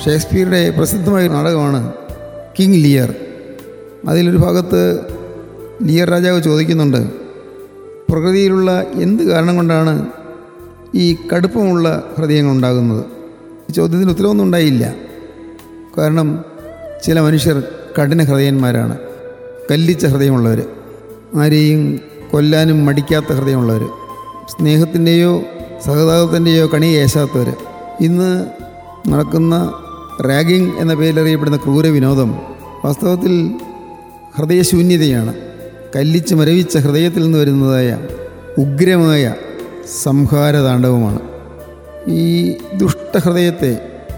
ഷേക്സ്പിയറുടെ പ്രസിദ്ധമായ നാടകമാണ് king Lear അതിലൊരു ഭാഗത്ത് ലിയർ രാജാവ് ചോദിക്കുന്നുണ്ട് പ്രകൃതിയിലുള്ള എന്ത് കാരണം കൊണ്ടാണ് ഈ കടുപ്പമുള്ള ഹൃദയങ്ങൾ ഉണ്ടാകുന്നത് ഈ ചോദ്യത്തിന് ഉത്തരവൊന്നും ഉണ്ടായില്ല കാരണം ചില മനുഷ്യർ കഠിന ഹൃദയന്മാരാണ് കല്ലിച്ച ഹൃദയമുള്ളവർ ആരെയും കൊല്ലാനും മടിക്കാത്ത ഹൃദയമുള്ളവർ സ്നേഹത്തിൻ്റെയോ സഹതാപത്തിൻ്റെയോ കണി ഏശാത്തവർ ഇന്ന് നടക്കുന്ന റാഗിംഗ് എന്ന പേരിലറിയപ്പെടുന്ന ക്രൂര വിനോദം വാസ്തവത്തിൽ ഹൃദയശൂന്യതയാണ് കല്ലിച്ച് മരവിച്ച ഹൃദയത്തിൽ നിന്ന് വരുന്നതായ ഉഗ്രമായ സംഹാരതാണ്ഡവമാണ് ഈ ദുഷ്ടഹൃദയത്തെ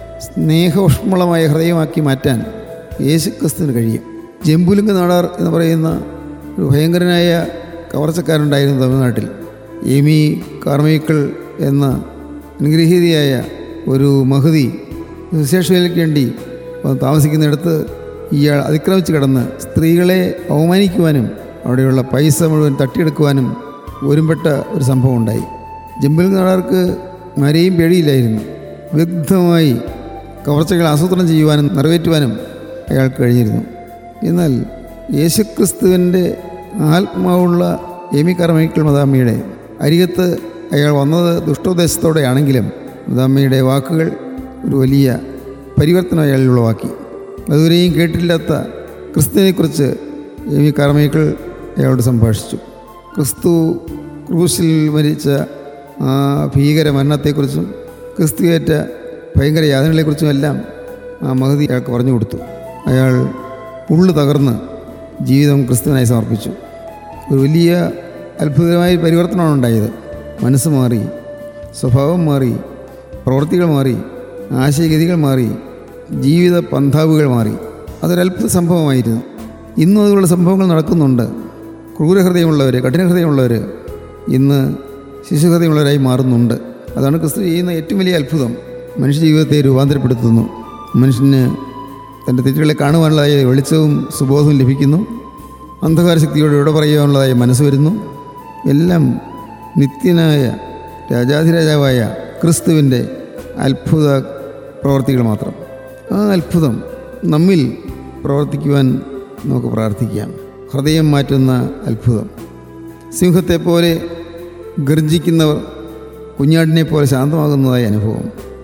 സ്നേഹോഷ്മളമായ ഹൃദയമാക്കി മാറ്റാൻ യേശുക്രിസ്തുവിന് കഴിയും ജമ്പുലുങ്ക് നാടാർ എന്ന് പറയുന്ന ഒരു ഭയങ്കരനായ കവർച്ചക്കാരുണ്ടായിരുന്നു തമിഴ്നാട്ടിൽ എമി കാർമൈക്കിൾ എന്ന അനുഗ്രഹീതയായ ഒരു മഹതി വിശേഷതയ്ക്ക് വേണ്ടി താമസിക്കുന്നിടത്ത് ഇയാൾ അതിക്രമിച്ച് കിടന്ന് സ്ത്രീകളെ അവമാനിക്കുവാനും അവിടെയുള്ള പൈസ മുഴുവൻ തട്ടിയെടുക്കുവാനും ഒരുമ്പെട്ട ഒരു സംഭവം ഉണ്ടായി ജമ്പൽ നാടാർക്ക് ആരെയും പേടിയില്ലായിരുന്നു വിദഗ്ധമായി കവർച്ചകൾ ആസൂത്രണം ചെയ്യുവാനും നിറവേറ്റുവാനും അയാൾക്ക് കഴിഞ്ഞിരുന്നു എന്നാൽ യേശുക്രിസ്തുവിൻ്റെ ആത്മാവുള്ള എമി കർമ്മൈക്കിൾ മദാമ്മയുടെ അരികത്ത് അയാൾ വന്നത് ദുഷ്ടോദ്ദേശത്തോടെയാണെങ്കിലും മദാമ്മയുടെ വാക്കുകൾ ഒരു വലിയ പരിവർത്തനം അയാളിൽ ഉളവാക്കി അതുവരെയും കേട്ടില്ലാത്ത ക്രിസ്തുവിനെക്കുറിച്ച് എമി കാർമൈക്കിൾ അയാളോട് സംഭാഷിച്ചു ക്രിസ്തു ക്രൂശിൽ മരിച്ച ആ ഭീകര മരണത്തെക്കുറിച്ചും ക്രിസ്തുവേറ്റ ഭയങ്കര യാതനകളെക്കുറിച്ചും എല്ലാം ആ മഹതി അയാൾക്ക് പറഞ്ഞു കൊടുത്തു അയാൾ ഉള്ളു തകർന്ന് ജീവിതം ക്രിസ്തുവിനായി സമർപ്പിച്ചു ഒരു വലിയ അത്ഭുതമായ പരിവർത്തനമാണ് ഉണ്ടായത് മനസ്സ് മാറി സ്വഭാവം മാറി പ്രവൃത്തികൾ മാറി ആശയഗതികൾ മാറി ജീവിത പന്ഥാവുകൾ മാറി അതൊരത്ഭുത സംഭവമായിരുന്നു ഇന്നും അതുപോലുള്ള സംഭവങ്ങൾ നടക്കുന്നുണ്ട് ക്രൂരഹൃദയമുള്ളവർ കഠിനഹൃദയമുള്ളവർ ഇന്ന് ശിശുഹൃദയമുള്ളവരായി മാറുന്നുണ്ട് അതാണ് ക്രിസ്തു ചെയ്യുന്ന ഏറ്റവും വലിയ അത്ഭുതം മനുഷ്യ ജീവിതത്തെ രൂപാന്തരപ്പെടുത്തുന്നു മനുഷ്യന് തൻ്റെ തെറ്റുകളെ കാണുവാനുള്ളതായ വെളിച്ചവും സുബോധവും ലഭിക്കുന്നു അന്ധകാര ശക്തിയോട് ഇവിടെ പറയുവാനുള്ളതായ മനസ്സ് വരുന്നു എല്ലാം നിത്യനായ രാജാധിരാജാവായ ക്രിസ്തുവിൻ്റെ അത്ഭുത പ്രവർത്തികൾ മാത്രം ആ അത്ഭുതം നമ്മിൽ പ്രവർത്തിക്കുവാൻ നമുക്ക് പ്രാർത്ഥിക്കാം ഹൃദയം മാറ്റുന്ന അത്ഭുതം സിംഹത്തെപ്പോലെ ഗർജിക്കുന്നവർ കുഞ്ഞാടിനെ പോലെ ശാന്തമാകുന്നതായ അനുഭവം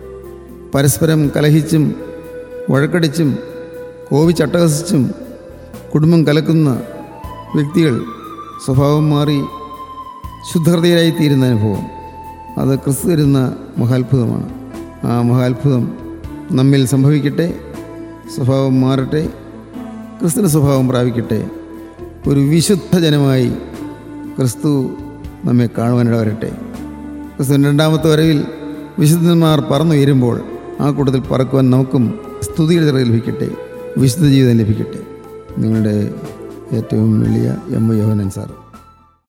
പരസ്പരം കലഹിച്ചും വഴക്കടിച്ചും കോപിച്ചട്ടഹസിച്ചും കുടുംബം കലക്കുന്ന വ്യക്തികൾ സ്വഭാവം മാറി ശുദ്ധഹൃദയരായി തീരുന്ന അനുഭവം അത് ക്രിസ്തു തരുന്ന മഹാത്ഭുതമാണ് ആ മഹാത്ഭുതം നമ്മിൽ സംഭവിക്കട്ടെ സ്വഭാവം മാറട്ടെ ക്രിസ്തുവിൻ്റെ സ്വഭാവം പ്രാപിക്കട്ടെ ഒരു വിശുദ്ധ ജനമായി ക്രിസ്തു നമ്മെ കാണുവാനിട വരട്ടെ ക്രിസ്തുവിൻ്റെ രണ്ടാമത്തെ വരവിൽ വിശുദ്ധന്മാർ പറന്നുയരുമ്പോൾ ആ കൂട്ടത്തിൽ പറക്കുവാൻ നമുക്കും സ്തുതിയുടെ ചിറക് ലഭിക്കട്ടെ വിശുദ്ധ ജീവിതം ലഭിക്കട്ടെ നിങ്ങളുടെ ഏറ്റവും വലിയ എം യോഹനൻ സാർ